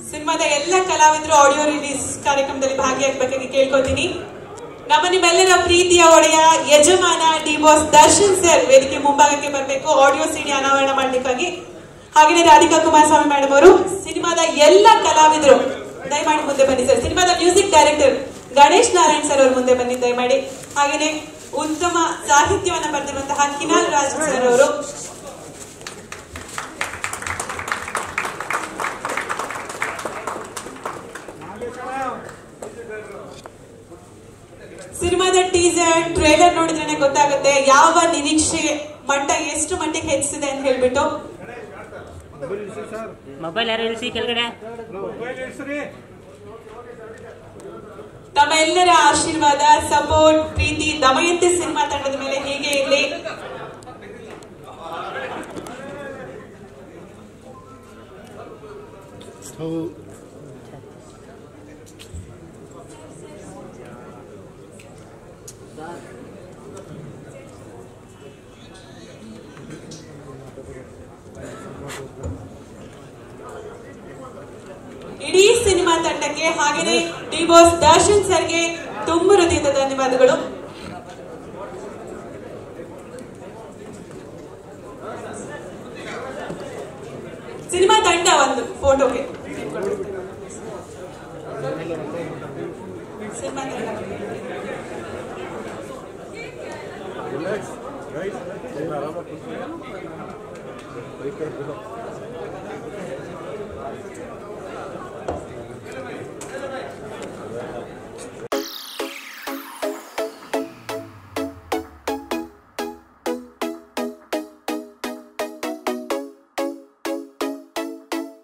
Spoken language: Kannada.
ಸಿನಿಮಾದ ಎಲ್ಲ ಕಲಾವಿದರು ಆಡಿಯೋ ರಿಲೀಸ್ ಕಾರ್ಯಕ್ರಮದಲ್ಲಿ ಭಾಗಿಯಾಗಬೇಕಾಗಿ ಕೇಳ್ಕೊತೀನಿ ನಮ್ಮ ನಿಮ್ಮೆಲ್ಲರ ಪ್ರೀತಿಯ ಒಡೆಯ ಯಜಮಾನ ಡಿ ಬಾಸ್ ದರ್ಶನ್ ಸರ್ ವೇದಿಕೆ ಮುಂಭಾಗಕ್ಕೆ ಬರಬೇಕು ಆಡಿಯೋ ಸಿಡಿ ಅನಾವರಣ ಮಾಡ್ಲಿಕ್ಕಾಗಿ ಹಾಗೆಯೇ ರಾಧಿಕಾ ಕುಮಾರಸ್ವಾಮಿ ಮೇಡಮ್ ಅವರು ಸಿನಿಮಾದ ಎಲ್ಲ ಕಲಾವಿದರು ದಯಮಾಡಿ ಮುಂದೆ ಬನ್ನಿ ಸರ್ ಸಿನಿಮಾದ music director Ganesh Narayan sir ಅವರು ಮುಂದೆ ಬನ್ನಿ ದಯಮಾಡಿ ಹಾಗೆಯೇ ಉತ್ತಮ ಸಾಹಿತ್ಯವನ್ನ ಬರೆದಿರುವಂತಹ ಕಿನಾಲ್ ರಾಜ್ ಸರ್ ಅವರು ಸಿನಿಮಾದ ಟೀಸರ್ ಟ್ರೇಲರ್ ನೋಡಿದ್ರೆ ಗೊತ್ತಾಗುತ್ತೆ ಯಾವ ನಿರೀಕ್ಷೆ ಮಟ್ಟ ಎಷ್ಟು ಮಟ್ಟಿಗೆ ಹೆಚ್ಚಿಸಿದೆ ಅಂತ ಹೇಳ್ಬಿಟ್ಟು ಮೊಬೈಲ್ ಯಾರು ಇಳಿಸಿ ಕೆಳಗಡೆ ತಮ್ಮ ಎಲ್ಲರ ಆಶೀರ್ವಾದ ಸಪೋರ್ಟ್ ಪ್ರೀತಿ ದಮಯಂತಿ ಸಿನಿಮಾ ತಂಡದ ಮೇಲೆ ಹೀಗೆ ಇರಲಿ ಇಡೀ ಸಿನಿಮಾ ತಂಡಕ್ಕೆ ಹಾಗೆಯೇ ಡಿ ಬಾಸ್ ದರ್ಶನ್ ಸರ್ಗೆ ತುಂಬ ಹೃದಯದ ಧನ್ಯವಾದಗಳು ಸಿನಿಮಾ ತಂಡ ಒಂದು ಫೋಟೋಗೆ ಸಿನಿಮಾ ತಂಡ